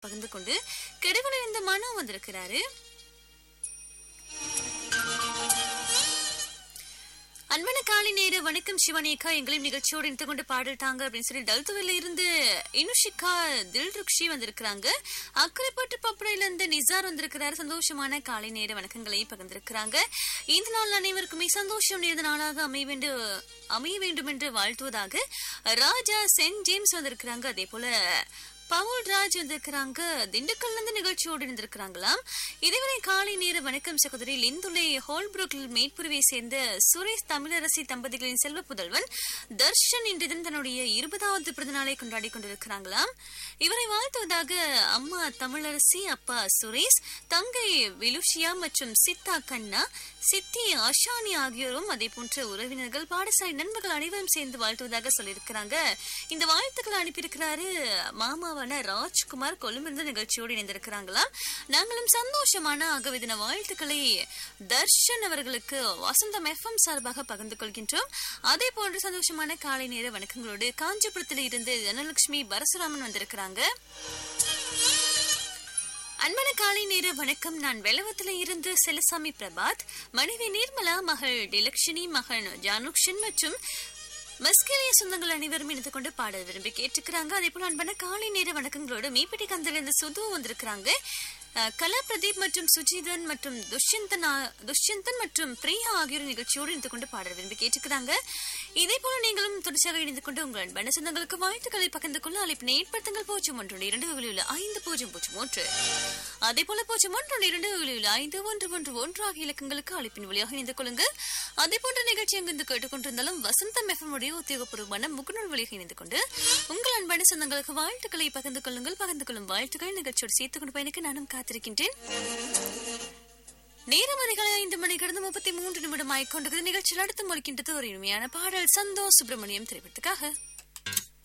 பகிர்ந்து கொண்டு கெடுவில் இந்த மனு வந்திருக்கிறாரு அன்பான காலை நேர வணக்கம் சிவனேகா எங்களையும் நிகழ்ச்சியோடு இணைத்து கொண்டு பாடல்தாங்க அப்படின்னு சொல்லி டல்துவில இருந்து இனுஷிகா தில்ருக்ஷி வந்திருக்கிறாங்க அக்கரைப்பட்டு பப்படையில இருந்து நிசார் வந்திருக்கிறாரு சந்தோஷமான காலை நேர வணக்கங்களை பகிர்ந்திருக்கிறாங்க இந்த நாள் அனைவருக்குமே சந்தோஷம் நிறைந்த நாளாக அமைய வேண்டும் அமைய வேண்டும் என்று வாழ்த்துவதாக ராஜா சென்ட் ஜேம்ஸ் வந்திருக்கிறாங்க அதே போல பவுல் ராஜ் வந்திருக்கிறாங்க திண்டுக்கல்ல இருந்து நிகழ்ச்சியோடு இருந்திருக்கிறாங்களாம் இதுவரை காலை நேர வணக்கம் சகோதரி லிந்துலை ஹோல்புரூக்கில் மேற்புறவை சேர்ந்த சுரேஷ் தமிழரசி தம்பதிகளின் செல்வ புதல்வன் தர்ஷன் இன்று தினம் தன்னுடைய இருபதாவது பிறந்த நாளை கொண்டாடி கொண்டிருக்கிறாங்களாம் இவரை வாழ்த்துவதாக அம்மா தமிழரசி அப்பா சுரேஷ் தங்கை விலுஷியா மற்றும் சித்தா கண்ணா சித்தி அஷானி ஆகியோரும் அதே போன்ற உறவினர்கள் பாடசாலை நண்பர்கள் அனைவரும் சேர்ந்து வாழ்த்துவதாக சொல்லியிருக்கிறாங்க இந்த வாழ்த்துக்களை அனுப்பியிருக்கிறாரு மாமாவான ராஜ்குமார் கொழும்பிருந்து நிகழ்ச்சியோடு இணைந்திருக்கிறாங்களாம் நாங்களும் சந்தோஷமான ஆகவிதின வாழ்த்துக்களை தர்ஷன் அவர்களுக்கு வசந்தம் எஃப்எம் சார்பாக பகிர்ந்து கொள்கின்றோம் அதே போன்று சந்தோஷமான காலை நேர வணக்கங்களோடு காஞ்சிபுரத்தில் இருந்து தனலட்சுமி பரசுராமன் வந்திருக்கிறாங்க அன்பான காலை நேர வணக்கம் நான் வெளவத்துல இருந்து செலசாமி பிரபாத் மனைவி நிர்மலா மகள் டிலக்ஷினி மகன் ஜானுக்ஷன் மற்றும் மஸ்கேலிய சொந்தங்கள் அனைவரும் இணைந்து கொண்டு பாட விரும்பி கேட்டுக்கிறாங்க அதே போல அன்பான காலை நேர வணக்கங்களோடு மீப்பிட்டி கந்தில இருந்து சுது வந்திருக்கிறாங்க அஹ், கலா பிரதீப் மற்றும் சுஜிதன் மற்றும் துஷ்யந்தன் ஆ- துஷ்யந்தன் மற்றும் பிரியா ஆகியோர் நிகழ்ச்சியோடு இணைந்து கொண்டு பாட விரும்பி கேட்டுக்கிறாங்க இதே போல நீங்களும் தொடர்ச்சியாக இணைந்து கொண்டு உங்கள் அன்பான சொந்தங்களுக்கு வாழ்த்துக்களை பகிர்ந்து கொள்ள அழைப்பினை ஏற்படுத்துங்கள் பூஜ்ஜியம் ஒன்று இரண்டு வகையில் ஐந்து பூஜ்ஜியம் பூஜ்ஜியம் ஒன்று அதே போல பூஜ்ஜியம் ஒன்று இரண்டு வகையில் ஐந்து ஒன்று ஒன்று ஒன்று ஆகிய இலக்கங்களுக்கு அழைப்பின் வழியாக இணைந்து கொள்ளுங்கள் அதே போன்ற நிகழ்ச்சி அங்கிருந்து கேட்டுக்கொண்டிருந்தாலும் வசந்தம் எஃப்எம் உடைய உத்தியோகபூர்வமான முகநூல் வழியாக இணைந்து கொண்டு உங்கள் அன்பான சொந்தங்களுக்கு வாழ்த்துக்களை பகிர்ந்து கொள்ளுங்கள் பகிர்ந்து கொள்ளும் வாழ்த்துக்கள் நிகழ்ச்சியோடு சேர்த்துக் கொண்டு பயணிக்க நானும் காத்திருக்கின்றேன் நேரம் அதிகாலை ஐந்து மணி கடந்து முப்பத்தி மூன்று நிமிடம் ஆய்கொண்டது நிகழ்ச்சியில் அடுத்து மொழிக்கின்றது ஒரு இனிமையான பாடல் சந்தோஷ் சுப்பிரமணியம் திரைப்படத்துக்காக